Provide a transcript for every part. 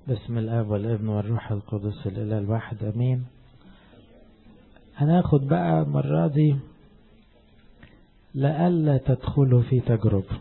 بسم الاب والابن والروح القدس الاله الواحد امين هناخد بقى المرة دي لألا تدخلوا في تجربة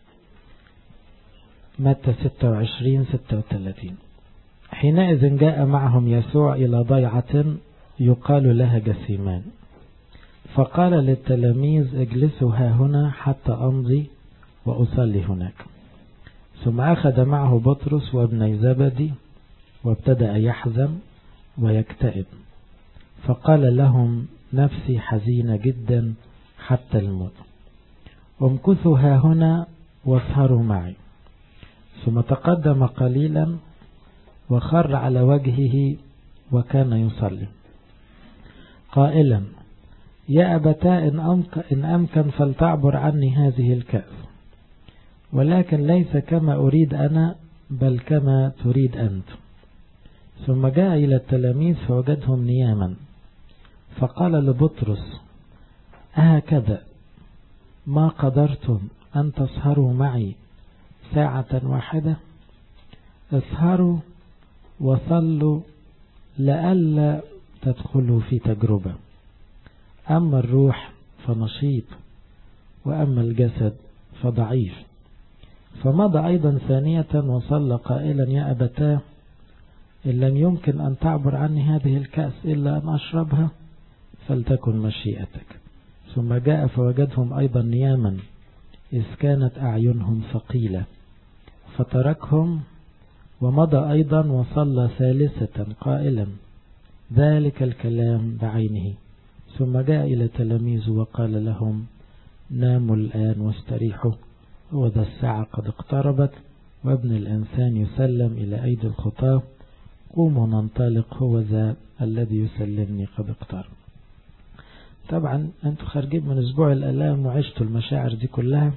متى 26 36 حينئذ جاء معهم يسوع إلى ضيعة يقال لها جسيمان فقال للتلاميذ اجلسوا ها هنا حتى أمضي وأصلي هناك ثم أخذ معه بطرس وابن زبدي وابتدأ يحزن ويكتئب فقال لهم نفسي حزينة جدا حتى الموت امكثوا ها هنا واسهروا معي ثم تقدم قليلا وخر على وجهه وكان يصلي قائلا يا أبتاء إن أمكن, إن أمكن فلتعبر عني هذه الكأس ولكن ليس كما أريد أنا بل كما تريد أنت ثم جاء إلى التلاميذ فوجدهم نياما فقال لبطرس أهكذا ما قدرتم أن تسهروا معي ساعة واحدة اسهروا وصلوا لئلا تدخلوا في تجربة أما الروح فنشيط وأما الجسد فضعيف فمضى أيضا ثانية وصلى قائلا يا أبتاه إن لم يمكن أن تعبر عني هذه الكأس إلا أن أشربها فلتكن مشيئتك ثم جاء فوجدهم أيضا نياما إذ كانت أعينهم ثقيلة فتركهم ومضى أيضا وصلى ثالثة قائلا ذلك الكلام بعينه ثم جاء إلى تلاميذه وقال لهم ناموا الآن واستريحوا وذا الساعة قد اقتربت وابن الإنسان يسلم إلى أيدي الخطاة قوموا ننطلق هو ذا الذي يسلمني قد اقترب طبعا انتوا خارجين من اسبوع الالام وعشتوا المشاعر دي كلها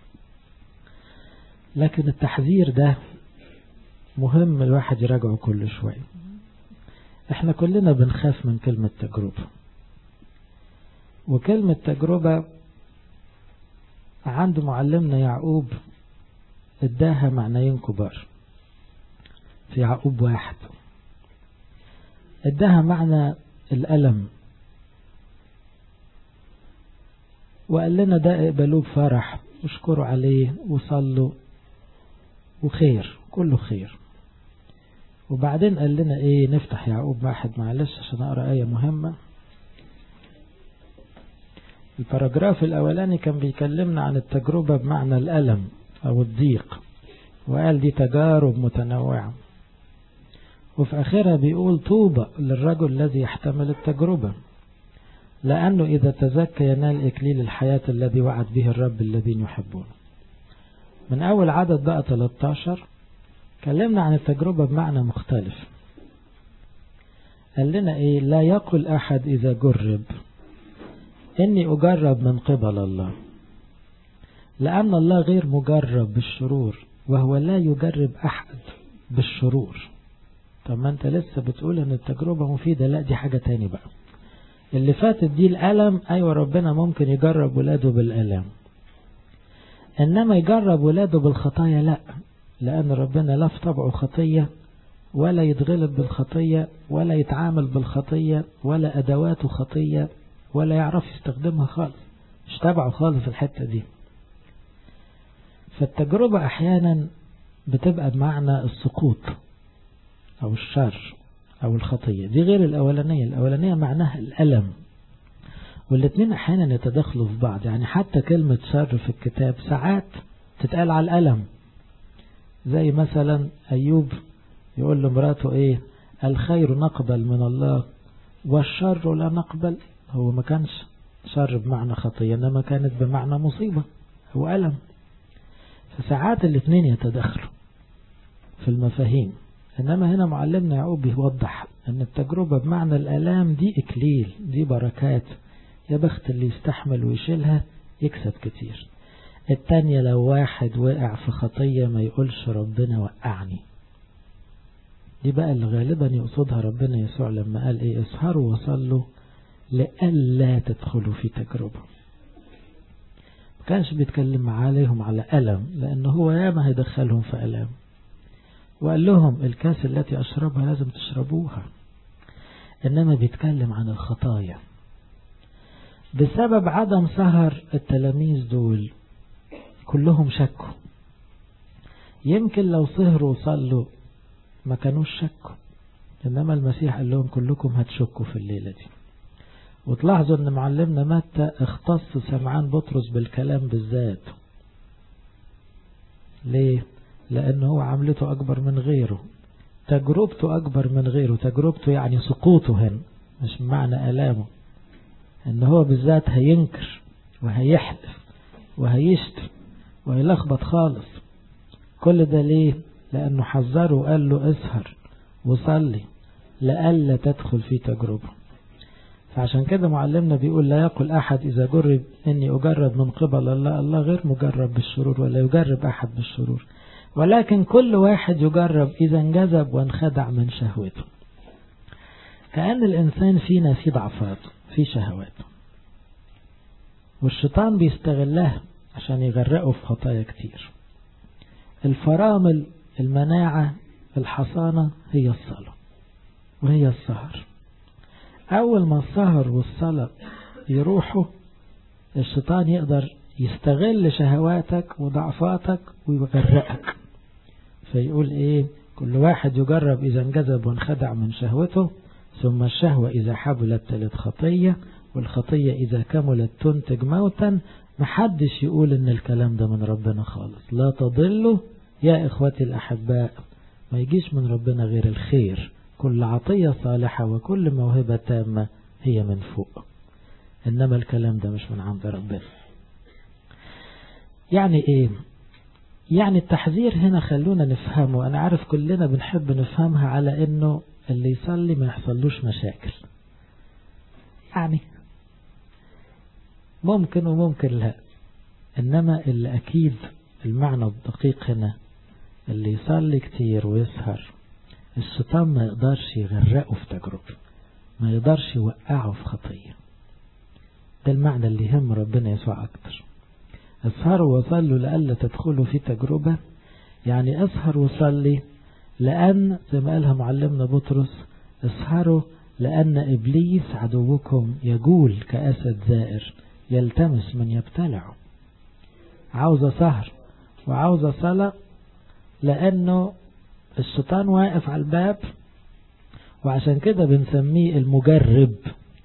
لكن التحذير ده مهم الواحد يراجعه كل شوية احنا كلنا بنخاف من كلمة تجربة وكلمة تجربة عند معلمنا يعقوب اداها معنيين كبار في يعقوب واحد اداها معنى الألم وقال لنا ده اقبلوه بفرح واشكروا عليه وصلوا وخير كله خير وبعدين قال لنا ايه نفتح يعقوب واحد معلش عشان اقرا ايه مهمه الباراجراف الاولاني كان بيكلمنا عن التجربه بمعنى الالم او الضيق وقال دي تجارب متنوعه وفي اخرها بيقول طوبى للرجل الذي يحتمل التجربه لأنه إذا تزكى ينال إكليل الحياة الذي وعد به الرب الذين يحبونه من أول عدد بقى 13 كلمنا عن التجربة بمعنى مختلف قال لنا إيه لا يقل أحد إذا جرب إني أجرب من قبل الله لأن الله غير مجرب بالشرور وهو لا يجرب أحد بالشرور طب ما أنت لسه بتقول أن التجربة مفيدة لا دي حاجة تاني بقى اللي فاتت دي الألم أيوة ربنا ممكن يجرب ولاده بالألم إنما يجرب ولاده بالخطايا لا لأن ربنا لا في طبعه خطية ولا يتغلب بالخطية ولا يتعامل بالخطية ولا أدواته خطية ولا يعرف يستخدمها خالص مش تبعه خالص الحتة دي فالتجربة أحيانا بتبقى بمعنى السقوط أو الشر أو الخطية دي غير الأولانية الأولانية معناها الألم والاثنين أحيانا يتدخلوا في بعض يعني حتى كلمة شر في الكتاب ساعات تتقال على الألم زي مثلا أيوب يقول لمراته إيه الخير نقبل من الله والشر لا نقبل هو ما كانش شر بمعنى خطية إنما كانت بمعنى مصيبة هو ألم فساعات الاثنين يتدخلوا في المفاهيم إنما هنا معلمنا يعقوب بيوضح أن التجربة بمعنى الآلام دي إكليل دي بركات يا بخت اللي يستحمل ويشيلها يكسب كتير التانية لو واحد وقع في خطية ما يقولش ربنا وقعني دي بقى اللي غالبا يقصدها ربنا يسوع لما قال ايه اسهروا وصلوا لألا تدخلوا في تجربة ما كانش بيتكلم عليهم على ألم لأن هو ياما هيدخلهم في ألم وقال لهم الكاس التي أشربها لازم تشربوها إنما بيتكلم عن الخطايا بسبب عدم سهر التلاميذ دول كلهم شكوا يمكن لو سهروا وصلوا ما كانوش شكوا إنما المسيح قال لهم كلكم هتشكوا في الليلة دي وتلاحظوا أن معلمنا متى اختص سمعان بطرس بالكلام بالذات ليه؟ لأنه هو عملته أكبر من غيره تجربته أكبر من غيره تجربته يعني سقوطه هنا مش معنى ألامه ان هو بالذات هينكر وهيحلف وهيشتم وهيلخبط خالص كل ده ليه لانه حذره وقال له اسهر وصلي لألا تدخل في تجربة فعشان كده معلمنا بيقول لا يقول أحد إذا جرب إني أجرب من قبل الله الله غير مجرب بالشرور ولا يجرب أحد بالشرور ولكن كل واحد يجرب إذا انجذب وانخدع من شهوته كأن الإنسان فينا في ضعفات في شهوات والشيطان بيستغلها عشان يغرقه في خطايا كتير الفرامل المناعة الحصانة هي الصلاة وهي السهر أول ما السهر والصلاة يروحوا الشيطان يقدر يستغل شهواتك وضعفاتك ويغرقك فيقول ايه كل واحد يجرب إذا انجذب وانخدع من شهوته ثم الشهوة إذا حبلت تلت خطية والخطية إذا كملت تنتج موتا محدش يقول إن الكلام ده من ربنا خالص لا تضلوا يا إخوتي الأحباء ما يجيش من ربنا غير الخير كل عطية صالحة وكل موهبة تامة هي من فوق إنما الكلام ده مش من عند ربنا يعني إيه يعني التحذير هنا خلونا نفهمه أنا عارف كلنا بنحب نفهمها على إنه اللي يصلي ما يحصلوش مشاكل يعني ممكن وممكن لا إنما اللي أكيد المعنى الدقيق هنا اللي يصلي كتير ويسهر الشيطان ما يقدرش يغرقه في تجربة ما يقدرش يوقعه في خطية ده المعنى اللي يهم ربنا يسوع أكتر اسهروا وصلوا لألا تدخلوا في تجربة يعني اسهر وصلي لأن زي ما قالها معلمنا بطرس اسهروا لأن إبليس عدوكم يجول كأسد زائر يلتمس من يبتلعه عاوزة سهر وعاوزة صلاة لأنه الشيطان واقف على الباب وعشان كده بنسميه المجرب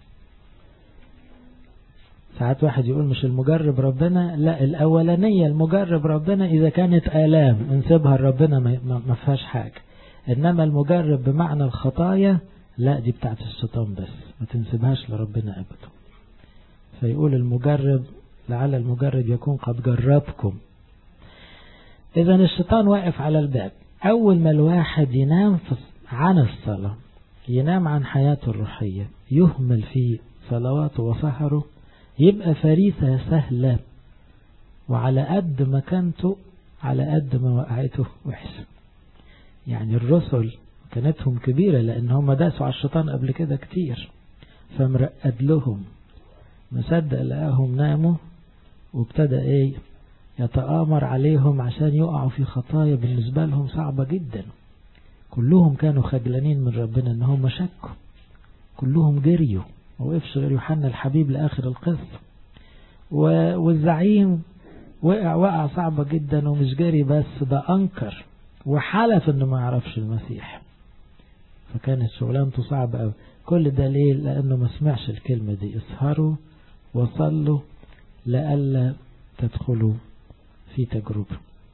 ساعات واحد يقول مش المجرب ربنا لا الأولانية المجرب ربنا إذا كانت آلام نسيبها لربنا ما فيهاش حاجة إنما المجرب بمعنى الخطايا لا دي بتاعت الشيطان بس ما تنسبهاش لربنا أبدا فيقول المجرب لعل المجرب يكون قد جربكم إذا الشيطان واقف على الباب أول ما الواحد ينام عن الصلاة ينام عن حياته الروحية يهمل في صلواته وسهره يبقى فريسة سهلة وعلى قد مكانته على قد ما وقعته وحشة يعني الرسل كانتهم كبيرة لأن هم داسوا على الشيطان قبل كده كتير فمرقد لهم مصدق لقاهم ناموا وابتدى ايه يتآمر عليهم عشان يقعوا في خطايا بالنسبة لهم صعبة جدا كلهم كانوا خجلانين من ربنا ان هم شكوا كلهم جريوا وقفش غير يوحنا الحبيب لآخر القصة والزعيم وقع وقع صعبة جدا ومش جري بس ده أنكر وحلف انه ما يعرفش المسيح فكانت شغلانته صعبة قوي كل ده ليه لأنه ما سمعش الكلمة دي اسهروا وصلوا لألا تدخلوا في تجربة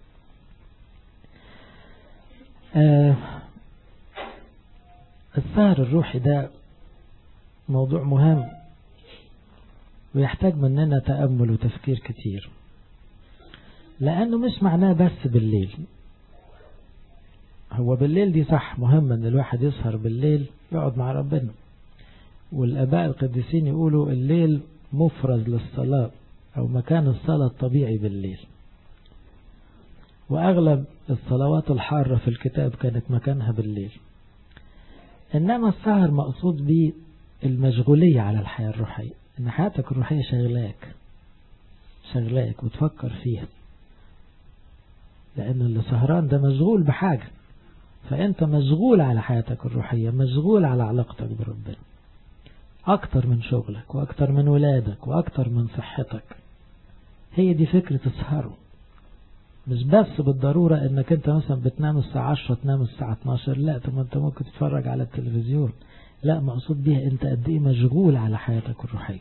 آه السهر الروحي ده موضوع مهم ويحتاج مننا تأمل وتفكير كتير لأنه مش معناه بس بالليل هو بالليل دي صح مهم ان الواحد يسهر بالليل يقعد مع ربنا والاباء القديسين يقولوا الليل مفرز للصلاة او مكان الصلاة الطبيعي بالليل واغلب الصلوات الحارة في الكتاب كانت مكانها بالليل انما السهر مقصود به المشغولية على الحياة الروحية ان حياتك الروحية شغلاك شغلاك وتفكر فيها لان اللي سهران ده مشغول بحاجة فأنت مشغول على حياتك الروحية مشغول على علاقتك بربنا أكتر من شغلك وأكتر من ولادك وأكتر من صحتك هي دي فكرة السهر مش بس بالضرورة انك انت مثلا بتنام الساعة 10 تنام الساعة 12 لا طب انت ممكن تتفرج على التلفزيون لا مقصود بيها انت قد ايه مشغول على حياتك الروحية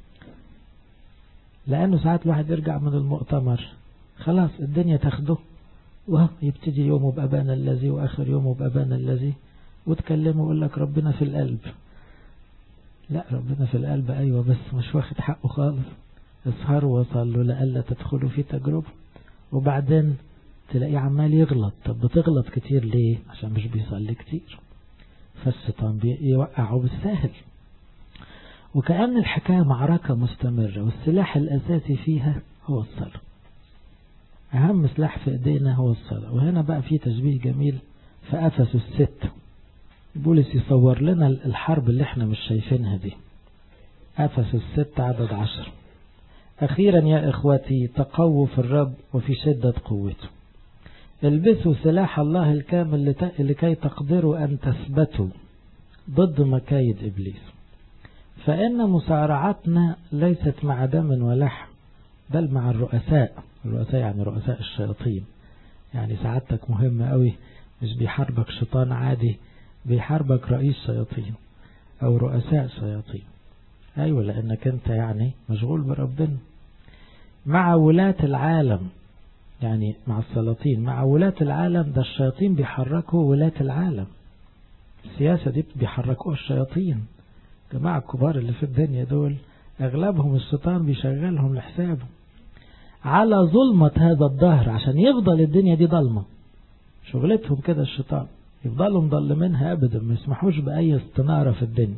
لانه ساعات الواحد يرجع من المؤتمر خلاص الدنيا تاخده ويبتدي يومه بأبانا الذي وآخر يومه بأبانا الذي وتكلمه ويقول لك ربنا في القلب لا ربنا في القلب أيوة بس مش واخد حقه خالص اسهروا وصلوا لألا تدخلوا في تجربة وبعدين تلاقيه عمال يغلط طب بتغلط كتير ليه عشان مش بيصلي كتير فالشيطان بيوقعه بالساهل وكأن الحكاية معركة مستمرة والسلاح الأساسي فيها هو الصلاة أهم سلاح في إيدينا هو الصلاة وهنا بقى في تشبيه جميل في أفس الست بولس يصور لنا الحرب اللي احنا مش شايفينها دي أفس الست عدد عشر أخيرا يا إخوتي تقووا في الرب وفي شدة قوته البسوا سلاح الله الكامل لكي تقدروا أن تثبتوا ضد مكايد إبليس فإن مسارعتنا ليست مع دم ولحم بل مع الرؤساء الرؤساء يعني رؤساء الشياطين يعني سعادتك مهمة قوي مش بيحاربك شيطان عادي بيحاربك رئيس شياطين أو رؤساء شياطين أيوة لأنك أنت يعني مشغول بربنا مع ولاة العالم يعني مع السلاطين مع ولاة العالم ده الشياطين بيحركوا ولاة العالم السياسة دي بيحركوها الشياطين جماعة الكبار اللي في الدنيا دول أغلبهم الشيطان بيشغلهم لحسابه على ظلمة هذا الظهر عشان يفضل الدنيا دي ضلمة شغلتهم كده الشيطان يفضلوا مضلمينها أبدا ما يسمحوش بأي استنارة في الدنيا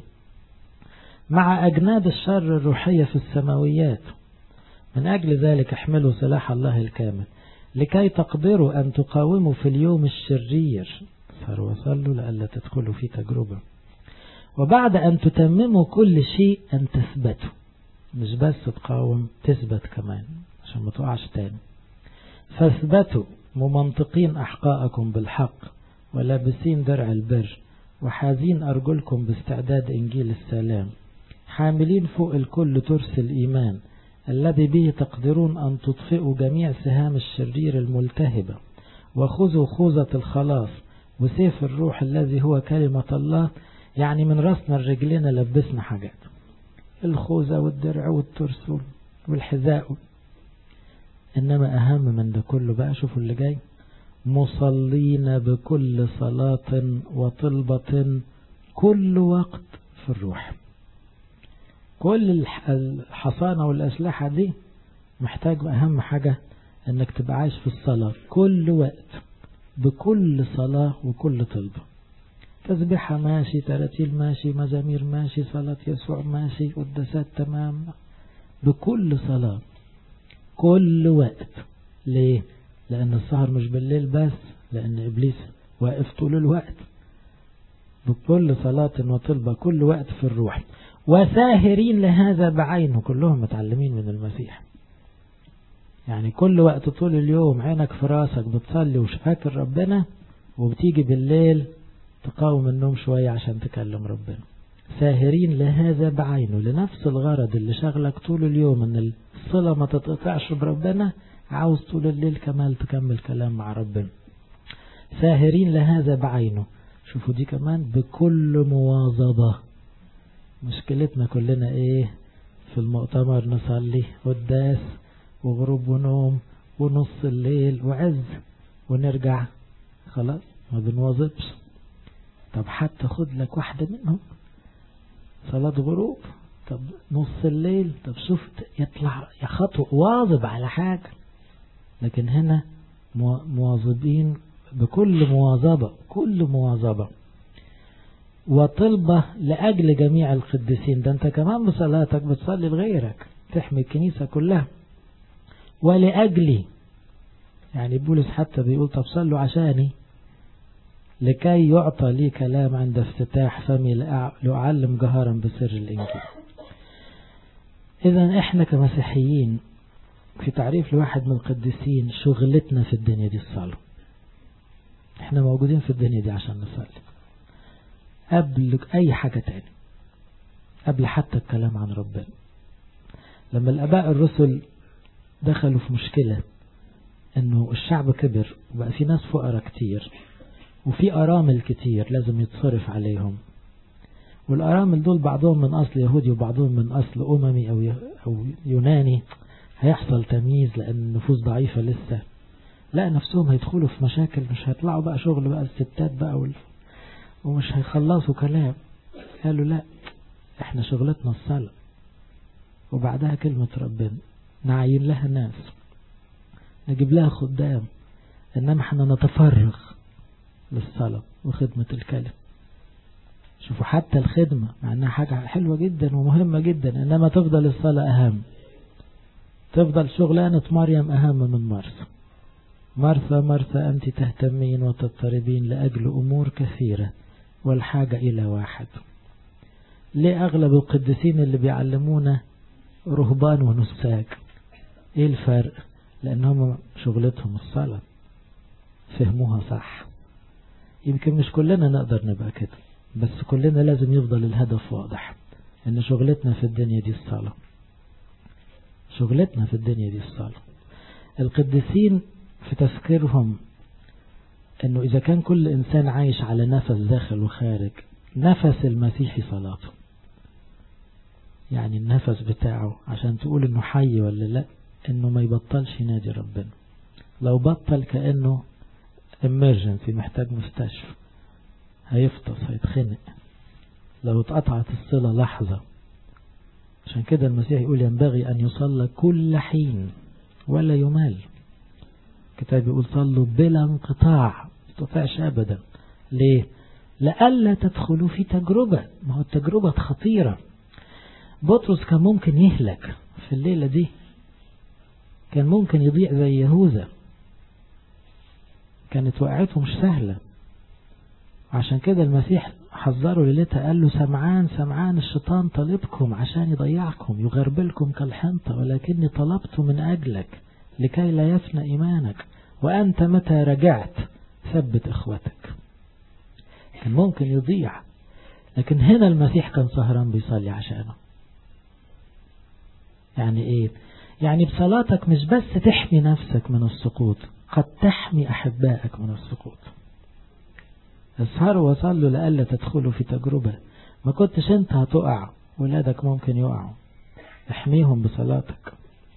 مع أجناد الشر الروحية في السماويات من أجل ذلك احملوا سلاح الله الكامل لكي تقدروا أن تقاوموا في اليوم الشرير صاروا وصلوا لألا تدخلوا في تجربة وبعد أن تتمموا كل شيء أن تثبتوا مش بس تقاوم تثبت كمان عشان ما تقعش تاني فاثبتوا ممنطقين أحقاءكم بالحق ولابسين درع البر وحازين أرجلكم باستعداد إنجيل السلام حاملين فوق الكل ترس الإيمان الذي به تقدرون أن تطفئوا جميع سهام الشرير الملتهبة وخذوا خوذة الخلاص وسيف الروح الذي هو كلمة الله يعني من رأسنا الرجلين لبسنا حاجات الخوذة والدرع والترس والحذاء إنما أهم من ده كله بقى شوفوا اللي جاي مصلين بكل صلاة وطلبة كل وقت في الروح كل الحصانة والأسلحة دي محتاج أهم حاجة أنك تبقى عايش في الصلاة كل وقت بكل صلاة وكل طلبة تسبيحة ماشي تراتيل ماشي مزامير ماشي صلاة يسوع ماشي قداسات تمام بكل صلاة كل وقت ليه لأن السهر مش بالليل بس لأن إبليس واقف طول الوقت بكل صلاة وطلبة كل وقت في الروح وساهرين لهذا بعينه كلهم متعلمين من المسيح يعني كل وقت طول اليوم عينك في راسك بتصلي وش فاكر ربنا وبتيجي بالليل تقاوم النوم شوية عشان تكلم ربنا ساهرين لهذا بعينه لنفس الغرض اللي شغلك طول اليوم ان الصلة ما تتقطعش بربنا عاوز طول الليل كمال تكمل كلام مع ربنا ساهرين لهذا بعينه شوفوا دي كمان بكل مواظبة مشكلتنا كلنا ايه في المؤتمر نصلي قداس وغروب ونوم ونص الليل وعز ونرجع خلاص ما بنواظبش طب حتى خد لك واحدة منهم صلاة غروب طب نص الليل طب شوف يطلع يا خطوة واظب على حاجة لكن هنا مواظبين بكل مواظبة كل مواظبة وطلبة لأجل جميع القديسين ده انت كمان بصلاتك بتصلي لغيرك تحمي الكنيسة كلها ولأجلي يعني بولس حتى بيقول طب صلوا عشاني لكي يعطى لي كلام عند افتتاح فمي لأعلم جهارا بسر الإنجيل إذا إحنا كمسيحيين في تعريف لواحد من القديسين شغلتنا في الدنيا دي الصلاة احنا موجودين في الدنيا دي عشان نصلي قبل أي حاجة تاني قبل حتى الكلام عن ربنا لما الأباء الرسل دخلوا في مشكلة انه الشعب كبر وبقى في ناس فقراء كتير وفي أرامل كتير لازم يتصرف عليهم والأرامل دول بعضهم من أصل يهودي وبعضهم من أصل أممي أو أو يوناني هيحصل تمييز لأن النفوس ضعيفة لسه لا نفسهم هيدخلوا في مشاكل مش هيطلعوا بقى شغل بقى الستات بقى وال... ومش هيخلصوا كلام قالوا لا احنا شغلتنا الصلاة وبعدها كلمة ربنا نعين لها ناس نجيب لها خدام انما احنا نتفرغ للصلاة وخدمة الكلم شوفوا حتى الخدمة مع انها حاجة حلوة جدا ومهمة جدا انما تفضل الصلاة اهم تفضل شغلانة مريم اهم من مرثا مرثا مرثا أنت تهتمين وتضطربين لأجل أمور كثيرة والحاجة إلى واحد ليه أغلب القديسين اللي بيعلمونا رهبان ونساك إيه الفرق لأنهم شغلتهم الصلاة فهموها صح يمكن مش كلنا نقدر نبقى كده بس كلنا لازم يفضل الهدف واضح ان شغلتنا في الدنيا دي الصلاة شغلتنا في الدنيا دي الصلاة القديسين في تفكيرهم انه اذا كان كل انسان عايش على نفس داخل وخارج نفس المسيحي صلاته يعني النفس بتاعه عشان تقول انه حي ولا لا انه ما يبطلش ينادي ربنا لو بطل كأنه emergency محتاج مستشفى هيفطس هيتخنق لو اتقطعت الصلة لحظة عشان كده المسيح يقول ينبغي أن يصلى كل حين ولا يمال الكتاب يقول صلوا بلا انقطاع تطيعش أبدا ليه لألا تدخلوا في تجربة ما هو التجربة خطيرة بطرس كان ممكن يهلك في الليلة دي كان ممكن يضيع زي يهوذا كانت وقعته مش سهلة عشان كده المسيح حذره ليلتها قال له سمعان سمعان الشيطان طالبكم عشان يضيعكم يغربلكم كالحنطة ولكني طلبت من أجلك لكي لا يفنى إيمانك وأنت متى رجعت ثبت إخوتك كان ممكن يضيع لكن هنا المسيح كان سهران بيصلي عشانه يعني ايه يعني بصلاتك مش بس تحمي نفسك من السقوط قد تحمي أحبائك من السقوط اسهروا وصلوا لألا تدخلوا في تجربة ما كنتش انت هتقع ولادك ممكن يقعوا احميهم بصلاتك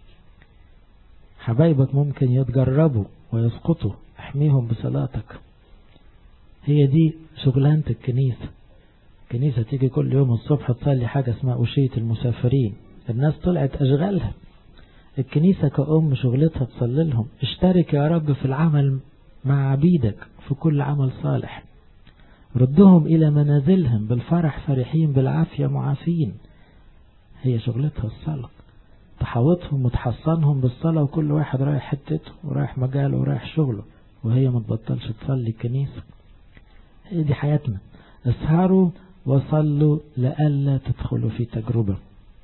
حبايبك ممكن يتجربوا ويسقطوا احميهم بصلاتك هي دي شغلانة الكنيسة الكنيسة تيجي كل يوم الصبح تصلي حاجة اسمها أشية المسافرين الناس طلعت أشغالها الكنيسة كأم شغلتها تصلي لهم اشترك يا رب في العمل مع عبيدك في كل عمل صالح ردهم إلى منازلهم بالفرح فرحين بالعافية معافين هي شغلتها الصلاة تحوطهم وتحصنهم بالصلاة وكل واحد رايح حتته ورايح مجاله ورايح شغله وهي ما تبطلش تصلي الكنيسة هي دي حياتنا اسهروا وصلوا لألا تدخلوا في تجربة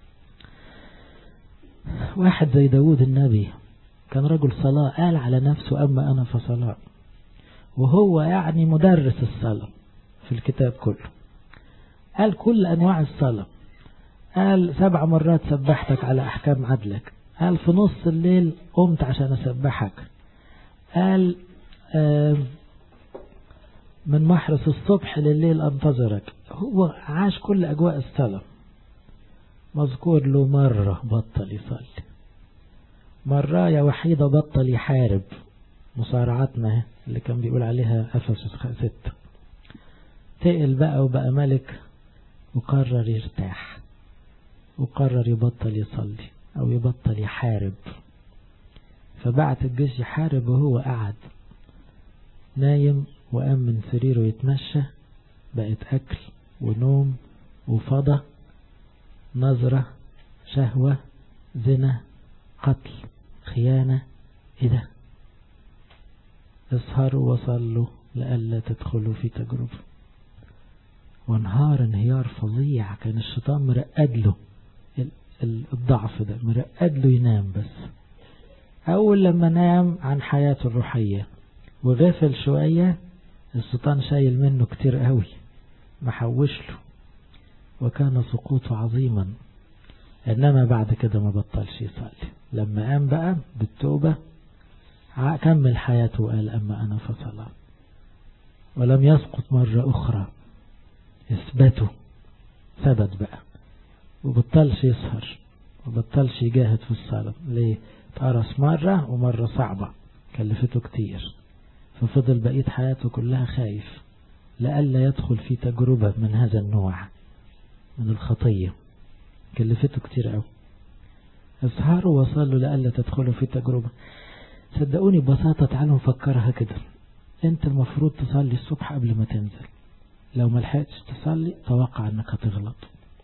واحد زي داود النبي كان رجل صلاة قال على نفسه أما أنا فصلاة وهو يعني مدرس الصلاة في الكتاب كله قال كل أنواع الصلاة قال سبع مرات سبحتك على أحكام عدلك قال في نص الليل قمت عشان أسبحك قال من محرس الصبح لليل أنتظرك هو عاش كل أجواء الصلاة مذكور له مرة بطل يصلي مرة وحيدة بطل يحارب مصارعتنا اللي كان بيقول عليها أفسس ستة تقل بقى وبقى ملك وقرر يرتاح وقرر يبطل يصلي أو يبطل يحارب فبعت الجيش يحارب وهو قعد نايم وقام من سريره يتمشى بقت أكل ونوم وفضى نظرة شهوة زنا قتل خيانة ايه ده اسهروا وصلوا لألا تدخلوا في تجربة وانهار انهيار فظيع كان الشيطان مرقد له الضعف ده مرقد له ينام بس أول لما نام عن حياته الروحية وغفل شوية الشيطان شايل منه كتير قوي محوش له وكان سقوطه عظيما إنما بعد كده ما بطلش يصلي لما قام بقى بالتوبة كمل حياته وقال أما أنا فصلا ولم يسقط مرة أخرى اثبته ثبت بقى وبطلش يسهر وبطلش يجاهد في الصلاة ليه اتقرص مرة ومرة صعبة كلفته كتير ففضل بقية حياته كلها خايف لألا يدخل في تجربة من هذا النوع من الخطية كلفته كتير قوي اسهروا وصلوا لألا تدخلوا في تجربة صدقوني ببساطة تعالوا نفكرها كده انت المفروض تصلي الصبح قبل ما تنزل لو ما لحقتش تصلي توقع انك هتغلط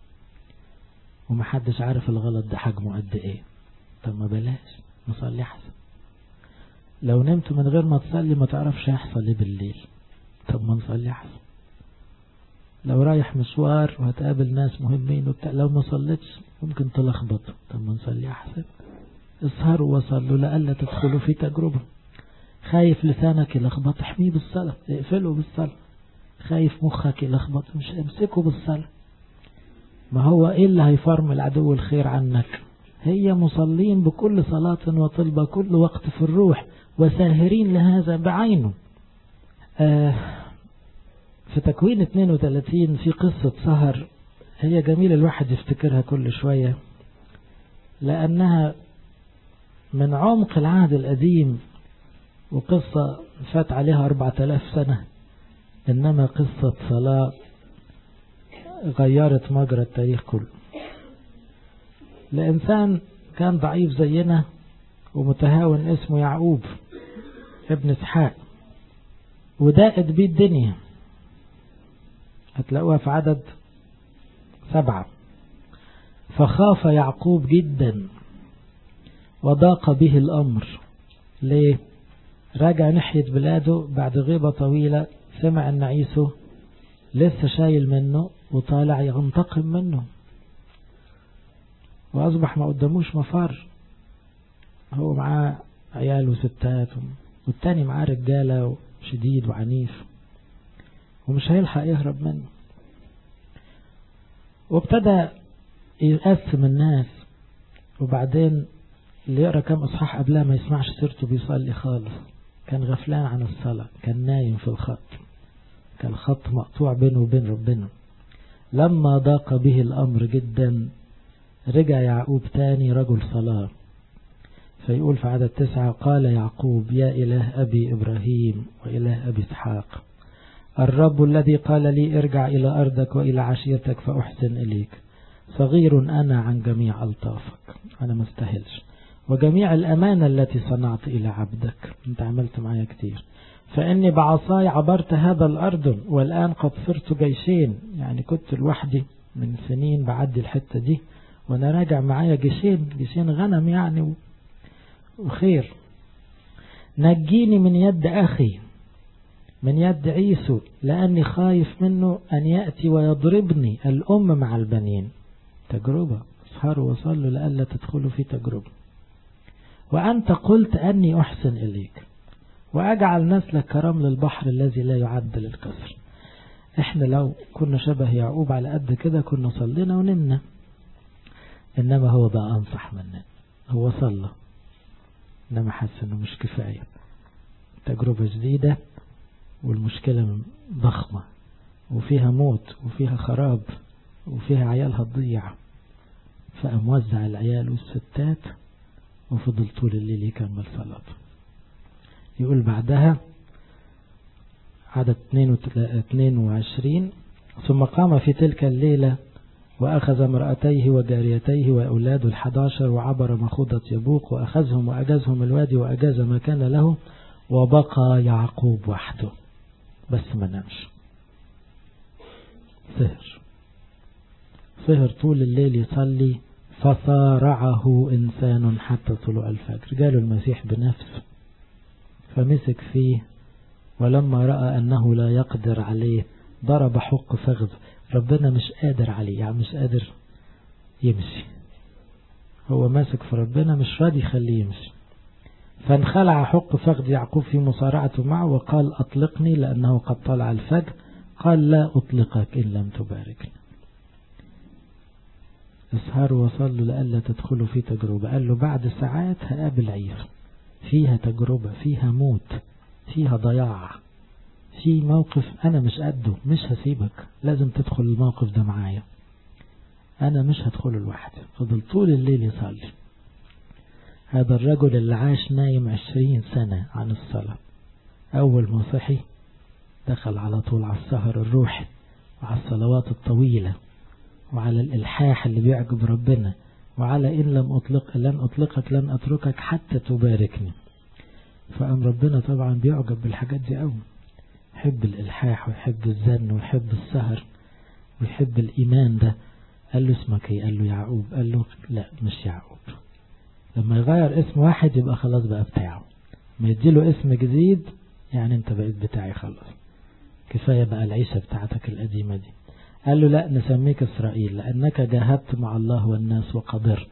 ومحدش عارف الغلط ده حجمه قد ايه طب ما بلاش نصلي احسن لو نمت من غير ما تصلي ما تعرفش هيحصل ايه بالليل طب ما نصلي احسن لو رايح مشوار وهتقابل ناس مهمين وبتاع لو ما صليتش ممكن تلخبط طب ما نصلي احسن اسهروا وصلوا لألا تدخلوا في تجربة خايف لسانك يلخبط احميه بالصلاة اقفله بالصلاة خايف مخك يلخبط مش امسكه بالصلاة ما هو ايه اللي هيفرمل عدو الخير عنك هي مصلين بكل صلاة وطلبة كل وقت في الروح وساهرين لهذا بعينه آه في تكوين 32 في قصة سهر هي جميل الواحد يفتكرها كل شوية لأنها من عمق العهد القديم وقصة فات عليها أربعة آلاف سنة إنما قصة صلاة غيرت مجرى التاريخ كله لإنسان كان ضعيف زينا ومتهاون اسمه يعقوب ابن اسحاق وداقت بيه الدنيا هتلاقوها في عدد سبعة فخاف يعقوب جدا وضاق به الأمر ليه راجع ناحية بلاده بعد غيبة طويلة سمع أن عيسو لسه شايل منه وطالع ينتقم منه وأصبح ما قداموش مفر هو معاه عيال وستات والتاني معاه رجالة شديد وعنيف ومش هيلحق يهرب منه وابتدى يقسم الناس وبعدين اللي يقرأ كم إصحاح قبلها ما يسمعش سيرته بيصلي خالص كان غفلان عن الصلاة كان نايم في الخط كان الخط مقطوع بينه وبين ربنا لما ضاق به الأمر جدا رجع يعقوب تاني رجل صلاة فيقول في عدد تسعة قال يعقوب يا إله أبي إبراهيم وإله أبي إسحاق الرب الذي قال لي ارجع إلى أرضك وإلى عشيرتك فأحسن إليك صغير أنا عن جميع ألطافك أنا مستهلش وجميع الأمانة التي صنعت إلى عبدك أنت عملت معايا كتير فإني بعصاي عبرت هذا الأرض والآن قد صرت جيشين يعني كنت لوحدي من سنين بعدي الحتة دي وأنا راجع معايا جيشين جيشين غنم يعني وخير نجيني من يد أخي من يد عيسو لأني خايف منه أن يأتي ويضربني الأم مع البنين تجربة اسهروا وصلوا لألا تدخلوا في تجربة وأنت قلت أني أحسن إليك وأجعل نسلك كرمل البحر الذي لا يعد للكسر احنا لو كنا شبه يعقوب على قد كده كنا صلينا ونمنا إنما هو بقى أنصح منا هو صلى إنما حس إنه مش كفاية تجربة جديدة والمشكلة ضخمة وفيها موت وفيها خراب وفيها عيال هتضيع فقام وزع العيال والستات وفضل طول الليل يكمل صلاته يقول بعدها عدد 22 ثم قام في تلك الليلة وأخذ امرأتيه وجاريتيه وأولاده الحداشر وعبر مخوضة يبوق وأخذهم وأجازهم الوادي وأجاز ما كان له وبقى يعقوب وحده بس ما نامش سهر سهر طول الليل يصلي فصارعه إنسان حتى طلوع الفجر جاله المسيح بنفسه فمسك فيه ولما رأى أنه لا يقدر عليه ضرب حق فخذ ربنا مش قادر عليه يعني مش قادر يمشي هو ماسك في ربنا مش راضي يخليه يمشي فانخلع حق فخذ يعقوب في مصارعته معه وقال أطلقني لأنه قد طلع الفجر قال لا أطلقك إن لم تباركني اسهروا وصلوا لألا تدخلوا في تجربة قال له بعد ساعات هقابل عيسى فيها تجربة فيها موت فيها ضياع في موقف أنا مش قده مش هسيبك لازم تدخل الموقف ده معايا أنا مش هدخله لوحدي فضل طول الليل يصلي هذا الرجل اللي عاش نايم عشرين سنة عن الصلاة أول ما صحي دخل على طول على السهر الروحي وعلى الصلوات الطويلة وعلى الإلحاح اللي بيعجب ربنا وعلى إن لم أطلق لن أطلقك لن أتركك حتى تباركني فأم ربنا طبعا بيعجب بالحاجات دي أوي يحب الإلحاح ويحب الزن ويحب السهر ويحب الإيمان ده قال له اسمك ايه قال له يعقوب قال له لا مش يعقوب لما يغير اسم واحد يبقى خلاص بقى بتاعه ما يديله اسم جديد يعني انت بقيت بتاعي خلاص كفاية بقى العيشة بتاعتك القديمة دي قال له لا نسميك إسرائيل لأنك جاهدت مع الله والناس وقدرت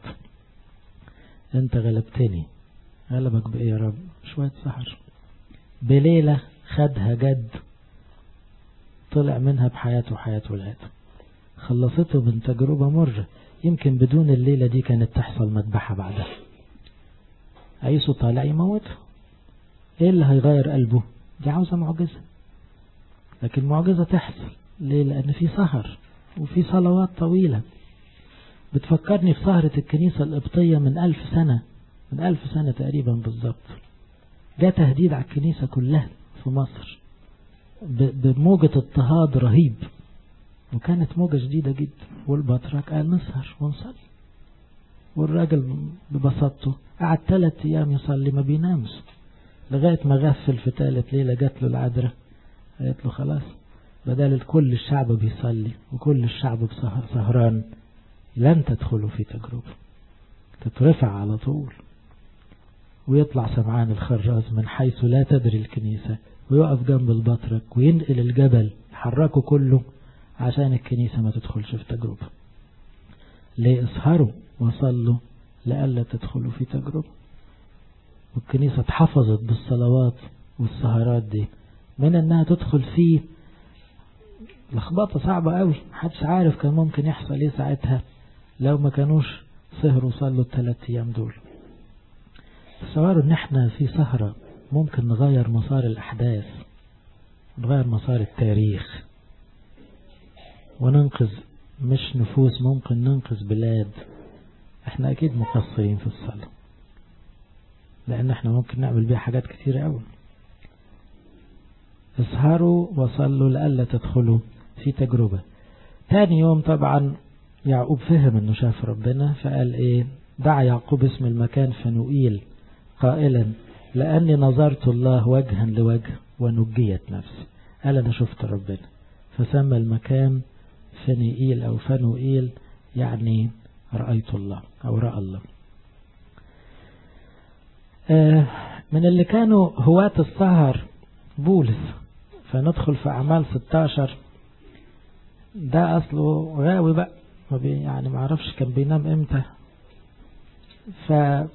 انت غلبتني غلبك بإيه يا رب شوية سحر بليلة خدها جد طلع منها بحياته وحياة ولاده خلصته من تجربة مرة يمكن بدون الليلة دي كانت تحصل مذبحة بعدها عيسو طالع يموته ايه اللي هيغير قلبه دي عاوزة معجزة لكن معجزة تحصل ليه لأن في سهر وفي صلوات طويلة بتفكرني في سهرة الكنيسة القبطية من ألف سنة من ألف سنة تقريبا بالظبط ده تهديد على الكنيسة كلها في مصر بموجة اضطهاد رهيب وكانت موجة جديدة جدا والبطرك قال نسهر ونصلي والراجل ببساطته قعد ثلاث أيام يصلي ما بينامش لغاية ما غفل في ثالث ليلة جات له العذراء قالت له خلاص بدل كل الشعب بيصلي وكل الشعب بسهر سهران لن تدخلوا في تجربة تترفع على طول ويطلع سمعان الخراز من حيث لا تدري الكنيسة ويقف جنب البطرك وينقل الجبل يحركه كله عشان الكنيسة ما تدخلش في تجربة ليه اسهروا وصلوا لألا تدخلوا في تجربة والكنيسة اتحفظت بالصلوات والسهرات دي من انها تدخل في لخبطة صعبة قوي محدش عارف كان ممكن يحصل ايه ساعتها لو ما كانوش سهروا صلوا الثلاث ايام دول تصوروا ان احنا في سهرة ممكن نغير مسار الاحداث نغير مسار التاريخ وننقذ مش نفوس ممكن ننقذ بلاد احنا اكيد مقصرين في الصلاة لان احنا ممكن نعمل بيها حاجات كتيرة قوي اسهروا وصلوا لألا تدخلوا في تجربة تاني يوم طبعا يعقوب فهم انه شاف ربنا فقال ايه دعا يعقوب اسم المكان فنوئيل قائلا لأني نظرت الله وجها لوجه ونجيت نفسي قال أنا شفت ربنا فسمى المكان فنيئيل أو فنوئيل يعني رأيت الله أو رأى الله آه من اللي كانوا هواة السهر بولس فندخل في أعمال 16 ده أصله غاوي بقى ما بي يعني ما عرفش كان بينام امتى ف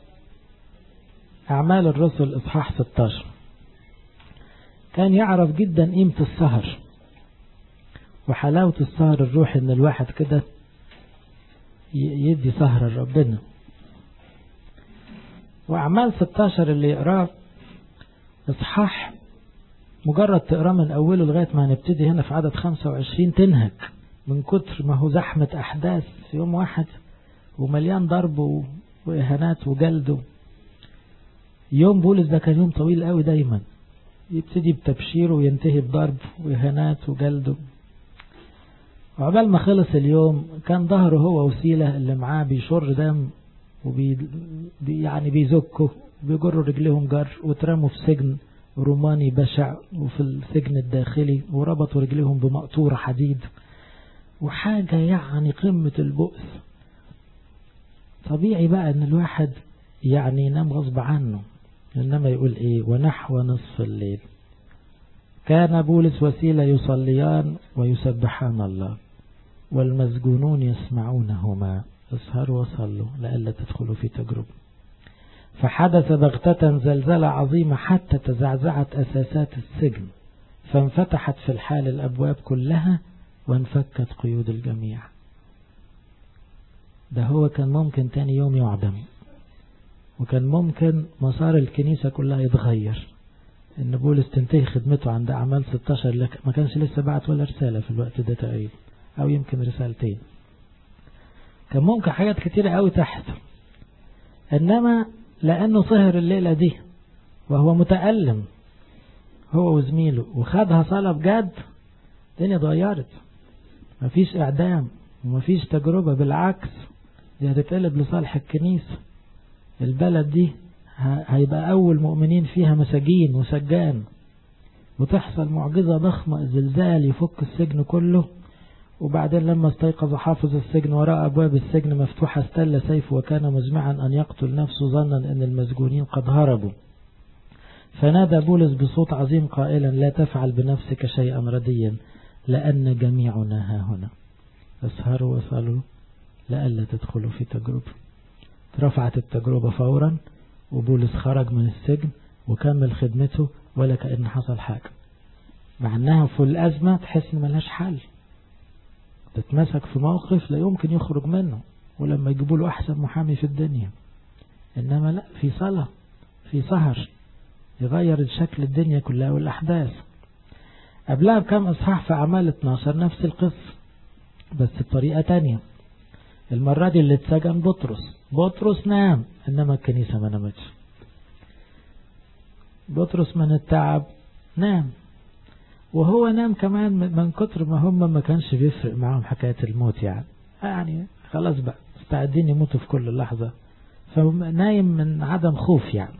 أعمال الرسل إصحاح 16 كان يعرف جدا قيمة السهر وحلاوة السهر الروحي ان الواحد كده يدي سهر لربنا وأعمال 16 اللي يقراه إصحاح مجرد تقراه من أوله لغاية ما هنبتدي هنا في عدد 25 تنهك من كتر ما هو زحمة أحداث في يوم واحد ومليان ضرب وإهانات وجلد يوم بولس ده كان يوم طويل قوي دايما يبتدي بتبشير وينتهي بضرب وإهانات وجلد وعقبال ما خلص اليوم كان ظهره هو وسيلة اللي معاه بيشر دم وبي يعني بيزكوا وبيجروا رجليهم جر واترموا في سجن روماني بشع وفي السجن الداخلي وربطوا رجليهم بمقطورة حديد وحاجة يعني قمة البؤس طبيعي بقى ان الواحد يعني ينام غصب عنه إنما يقول إيه ونحو نصف الليل كان بولس وسيلة يصليان ويسبحان الله والمسجونون يسمعونهما اسهروا وصلوا لئلا تدخلوا في تجربة فحدث بغتة زلزلة عظيمة حتى تزعزعت أساسات السجن فانفتحت في الحال الأبواب كلها وانفكت قيود الجميع ده هو كان ممكن تاني يوم يعدم وكان ممكن مسار الكنيسة كلها يتغير ان بولس تنتهي خدمته عند اعمال 16 لك ما كانش لسه بعت ولا رسالة في الوقت ده تقريبا او يمكن رسالتين كان ممكن حاجات كتيرة قوي تحصل انما لانه سهر الليلة دي وهو متألم هو وزميله وخدها صلاة بجد الدنيا اتغيرت مفيش اعدام ومفيش تجربة بالعكس دي هتتقلب لصالح الكنيسة البلد دي هيبقى أول مؤمنين فيها مساجين وسجان وتحصل معجزة ضخمة زلزال يفك السجن كله وبعدين لما استيقظ حافظ السجن وراء أبواب السجن مفتوحة استل سيفه وكان مزمعا أن يقتل نفسه ظنا أن المسجونين قد هربوا فنادى بولس بصوت عظيم قائلا لا تفعل بنفسك شيئا رديا لأن جميعنا ها هنا اسهروا وصلوا لألا تدخلوا في تجربة رفعت التجربة فورا وبولس خرج من السجن وكمل خدمته ولا كأن حصل حاجة مع انها في الأزمة تحس ان ملهاش حل تتمسك في موقف لا يمكن يخرج منه ولما يجيبوا له أحسن محامي في الدنيا إنما لا في صلاة في سهر يغير شكل الدنيا كلها والأحداث قبلها بكم إصحاح في أعمال 12 نفس القصة بس بطريقة تانية المرة دي اللي اتسجن بطرس بطرس نام إنما الكنيسة ما نامتش بطرس من التعب نام وهو نام كمان من كتر ما هم ما كانش بيفرق معاهم حكاية الموت يعني يعني خلاص بقى مستعدين يموتوا في كل لحظة فنايم من عدم خوف يعني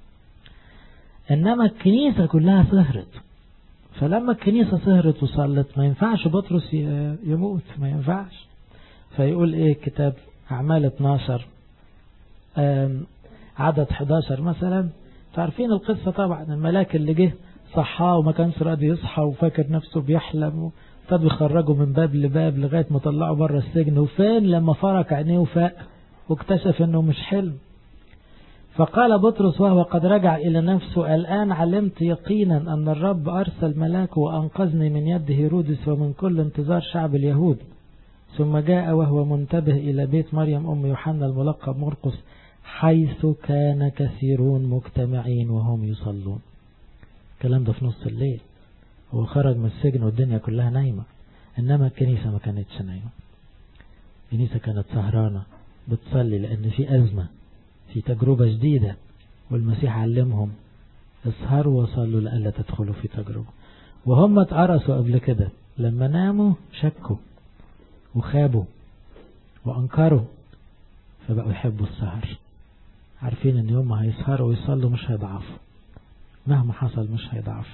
إنما الكنيسة كلها سهرت فلما الكنيسة سهرت وصلت ما ينفعش بطرس يموت ما ينفعش فيقول ايه كتاب أعمال 12 عدد 11 مثلا تعرفين القصة طبعا الملاك اللي جه صحاه وما كانش راضي يصحى وفاكر نفسه بيحلم ابتدوا يخرجوا من باب لباب لغاية ما طلعوا بره السجن وفين لما فرك عينيه وفاق واكتشف انه مش حلم فقال بطرس وهو قد رجع إلى نفسه الآن علمت يقينا أن الرب أرسل ملاك وأنقذني من يد هيرودس ومن كل انتظار شعب اليهود ثم جاء وهو منتبه إلى بيت مريم أم يوحنا الملقب مرقس حيث كان كثيرون مجتمعين وهم يصلون الكلام ده في نص الليل هو خرج من السجن والدنيا كلها نايمة إنما الكنيسة ما كانتش نايمة الكنيسة كانت سهرانة بتصلي لأن في أزمة في تجربة جديدة والمسيح علمهم اسهروا وصلوا لألا تدخلوا في تجربة وهم اتقرصوا قبل كده لما ناموا شكوا وخابوا وأنكروا فبقوا يحبوا السهر عارفين ان يوم ما هيسهروا ويصلوا مش هيضعفوا مهما حصل مش هيضعفوا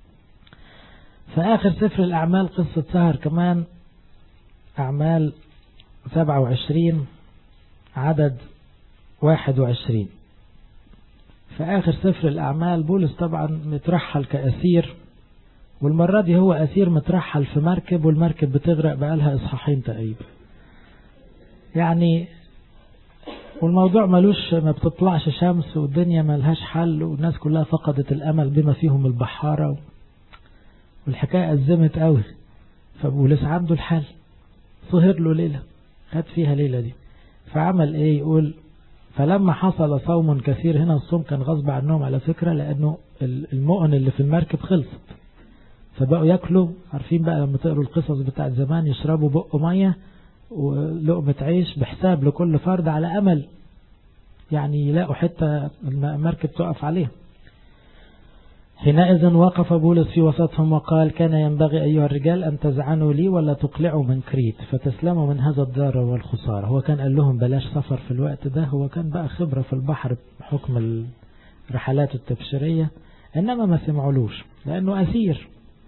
فآخر سفر الأعمال قصة سهر كمان أعمال 27 عدد 21 في آخر سفر الأعمال بولس طبعا مترحل كأسير والمرة دي هو أسير مترحل في مركب والمركب بتغرق بقالها إصحاحين تقريبا يعني والموضوع ملوش ما بتطلعش شمس والدنيا ملهاش حل والناس كلها فقدت الأمل بما فيهم البحارة والحكاية أزمت قوي فبولس عنده الحل صهر له ليلة خد فيها ليلة دي فعمل ايه يقول فلما حصل صوم كثير هنا الصوم كان غصب عنهم على فكرة لأنه المؤن اللي في المركب خلصت فبقوا ياكلوا عارفين بقى لما تقروا القصص بتاعت زمان يشربوا بق مية ولقمة عيش بحساب لكل فرد على أمل يعني يلاقوا حتة المركب تقف عليه حينئذ وقف بولس في وسطهم وقال كان ينبغي أيها الرجال أن تزعنوا لي ولا تقلعوا من كريت فتسلموا من هذا الضرر والخسارة هو كان قال لهم بلاش سفر في الوقت ده هو كان بقى خبرة في البحر بحكم الرحلات التبشيرية إنما ما سمعولوش لأنه أسير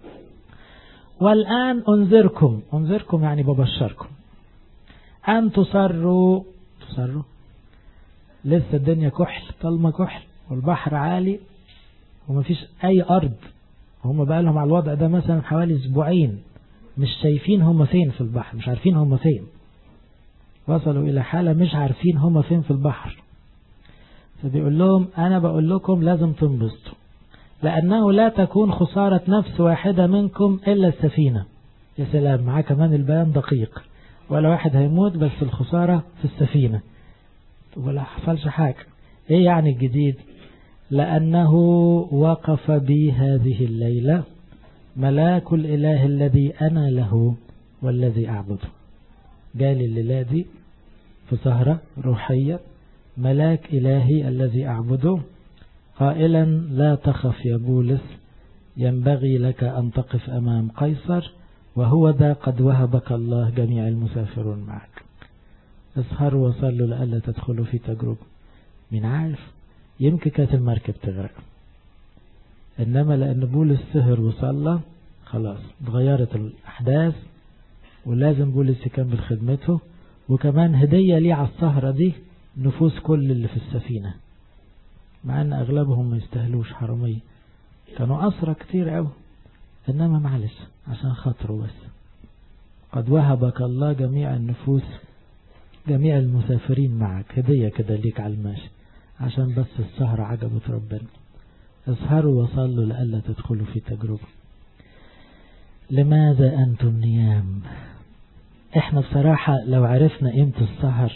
والآن أنذركم أنذركم يعني ببشركم أن تصروا تصروا لسه الدنيا كحل طالما كحل والبحر عالي ومفيش أي أرض هم بقى لهم على الوضع ده مثلا حوالي أسبوعين مش شايفين هم فين في البحر مش عارفين هم فين وصلوا إلى حالة مش عارفين هم فين في البحر فبيقول لهم أنا بقول لكم لازم تنبسطوا لأنه لا تكون خسارة نفس واحدة منكم إلا السفينة يا سلام معاه كمان البيان دقيق ولا واحد هيموت بس الخسارة في السفينة ولا حصلش حاجة ايه يعني الجديد لأنه وقف بي هذه الليلة ملاك الإله الذي أنا له والذي أعبده جالي الليلة دي في سهرة روحية ملاك إلهي الذي أعبده قائلا لا تخف يا بولس ينبغي لك أن تقف أمام قيصر وهو ذا قد وهبك الله جميع المسافرون معك اسهروا وصلوا لألا تدخلوا في تجربة مين عارف يمكن كانت المركب تغرق إنما لأن بولس سهر وصلى خلاص اتغيرت الأحداث ولازم بولس يكمل خدمته وكمان هدية ليه على السهرة دي نفوس كل اللي في السفينة مع أن أغلبهم ما يستاهلوش حرامية كانوا أسرى كتير قوي إنما معلش عشان خاطره بس قد وهبك الله جميع النفوس جميع المسافرين معك هدية كده ليك على الماشي عشان بس السهرة عجبت ربنا اسهروا وصلوا لألا تدخلوا في تجربة لماذا أنتم نيام احنا بصراحة لو عرفنا قيمة السهر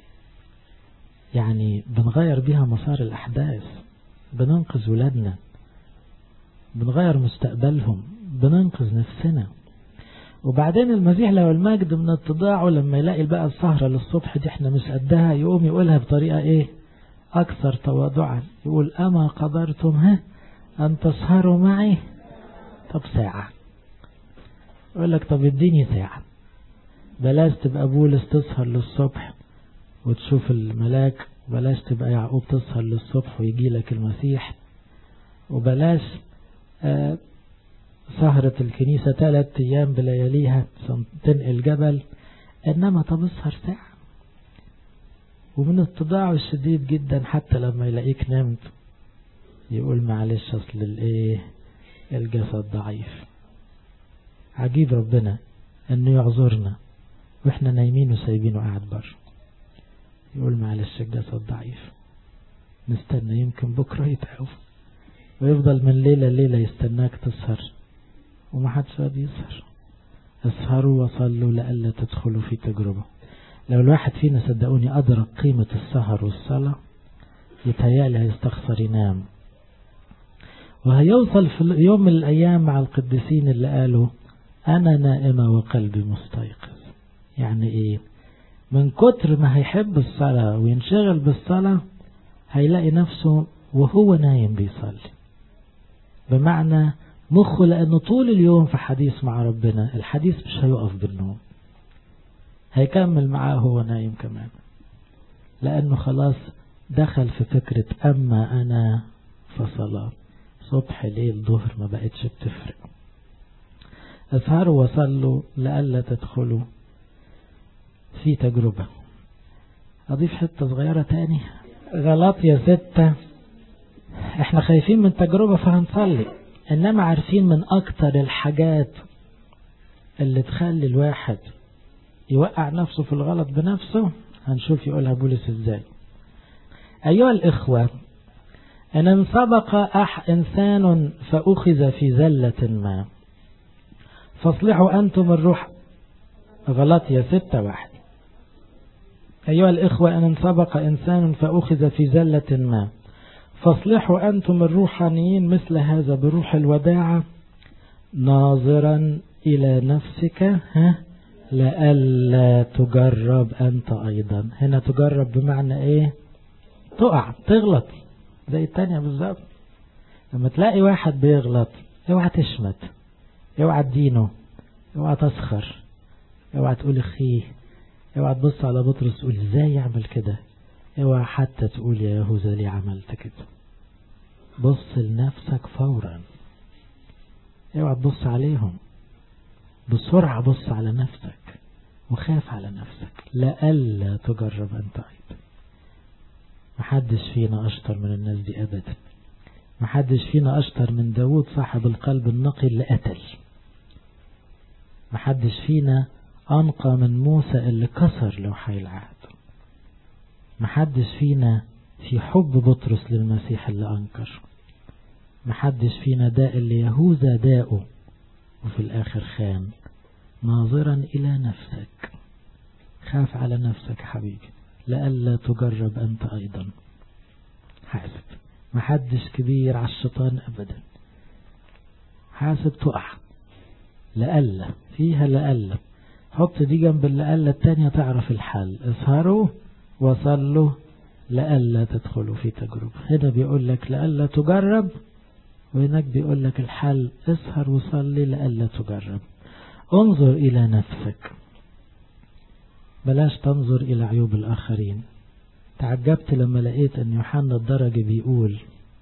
يعني بنغير بيها مسار الأحداث بننقذ ولادنا بنغير مستقبلهم بننقذ نفسنا وبعدين المسيح لو المجد من اتضاعه لما يلاقي بقى السهرة للصبح دي احنا مش قدها يقوم يقولها بطريقة ايه اكثر تواضعا يقول اما قدرتم ها ان تسهروا معي طب ساعة يقول لك طب اديني ساعة بلاش تبقى بولس تسهر للصبح وتشوف الملاك وبلاش تبقى يعقوب تسهر للصبح ويجي لك المسيح وبلاش آه سهرة الكنيسة ثلاث أيام بلياليها تنقل جبل إنما طب اسهر ساعة ومن التضاع الشديد جدا حتى لما يلاقيك نمت يقول معلش أصل الإيه الجسد ضعيف عجيب ربنا إنه يعذرنا وإحنا نايمين وسايبينه قاعد بره يقول معلش الجسد ضعيف نستنى يمكن بكرة يتعوف ويفضل من ليلة ليلة يستناك تسهر وما حدش راضي يسهر اسهروا وصلوا لألا تدخلوا في تجربة لو الواحد فينا صدقوني أدرك قيمة السهر والصلاة يتهيألي هيستخسر ينام وهيوصل في يوم من الأيام مع القديسين اللي قالوا أنا نائمة وقلبي مستيقظ يعني إيه من كتر ما هيحب الصلاة وينشغل بالصلاة هيلاقي نفسه وهو نايم بيصلي بمعنى مخه لأنه طول اليوم في حديث مع ربنا الحديث مش هيقف بالنوم هيكمل معاه هو نايم كمان لأنه خلاص دخل في فكرة أما أنا فصلاة صبح ليل ظهر ما بقتش بتفرق اسهروا وصلوا لألا تدخلوا في تجربة أضيف حتة صغيرة تاني غلط يا ستة احنا خايفين من تجربة فهنصلي انما عارفين من اكتر الحاجات اللي تخلي الواحد يوقع نفسه في الغلط بنفسه هنشوف يقولها بولس ازاي ايها الاخوة ان سبق أح انسان فاخذ في زلة ما فاصلحوا انتم الروح غلط يا ستة واحد أيها الإخوة أن سبق إنسان فأخذ في زلة ما فاصلحوا أنتم الروحانيين مثل هذا بروح الوداعة ناظرا إلى نفسك ها لألا تجرب أنت أيضا هنا تجرب بمعنى إيه تقع تغلط زي التانية بالظبط لما تلاقي واحد بيغلط اوعى تشمت اوعى تدينه اوعى تسخر اوعى تقول اخيه اوعى تبص على بطرس تقول ازاي يعمل كده اوعى حتى تقول يا يهوذا ليه عملت كده بص لنفسك فورا اوعى تبص عليهم بسرعة بص على نفسك وخاف على نفسك لألا تجرب أنت أيضا محدش فينا أشطر من الناس دي أبدا محدش فينا أشطر من داود صاحب القلب النقي اللي قتل محدش فينا أنقى من موسى اللي كسر لوحي العهد محدش فينا في حب بطرس للمسيح اللي أنكر محدش فينا داء اللي يهوذا داؤه وفي الآخر خان ناظرا إلى نفسك خاف على نفسك حبيبي لئلا تجرب أنت أيضا حاسب محدش كبير على الشيطان أبدا حاسب تقع لألا فيها لألا حط دي جنب اللألا التانية تعرف الحل اسهروا وصلوا لألا تدخلوا في تجربة هنا بيقول لك لألا تجرب وهناك بيقول لك الحل اسهر وصلي لألا تجرب انظر إلى نفسك بلاش تنظر إلى عيوب الآخرين تعجبت لما لقيت أن يوحنا الدرجة بيقول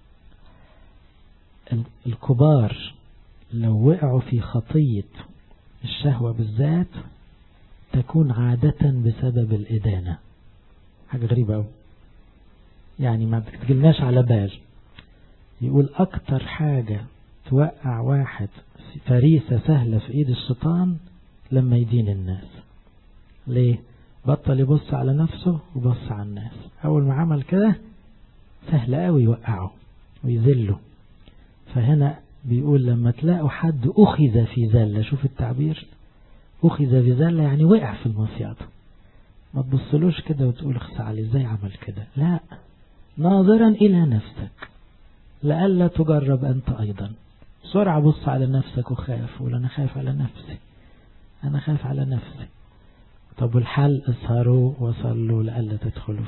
الكبار لو وقعوا في خطية الشهوة بالذات تكون عادة بسبب الإدانة حاجة غريبة أوي يعني ما بتجلناش على بال يقول أكتر حاجة توقع واحد فريسة سهلة في إيد الشيطان لما يدين الناس ليه بطل يبص على نفسه وبص على الناس أول ما عمل كده سهل قوي يوقعه ويذله فهنا بيقول لما تلاقوا حد أخذ في زلة شوف التعبير أخذ في زلة يعني وقع في المصيادة ما تبصلوش كده وتقول اخس علي ازاي عمل كده لا ناظرا إلى نفسك لئلا تجرب أنت أيضا بسرعة بص على نفسك وخاف ولا أنا خايف على نفسي أنا خايف على نفسي طب والحل اسهروا وصلوا لئلا تدخلوا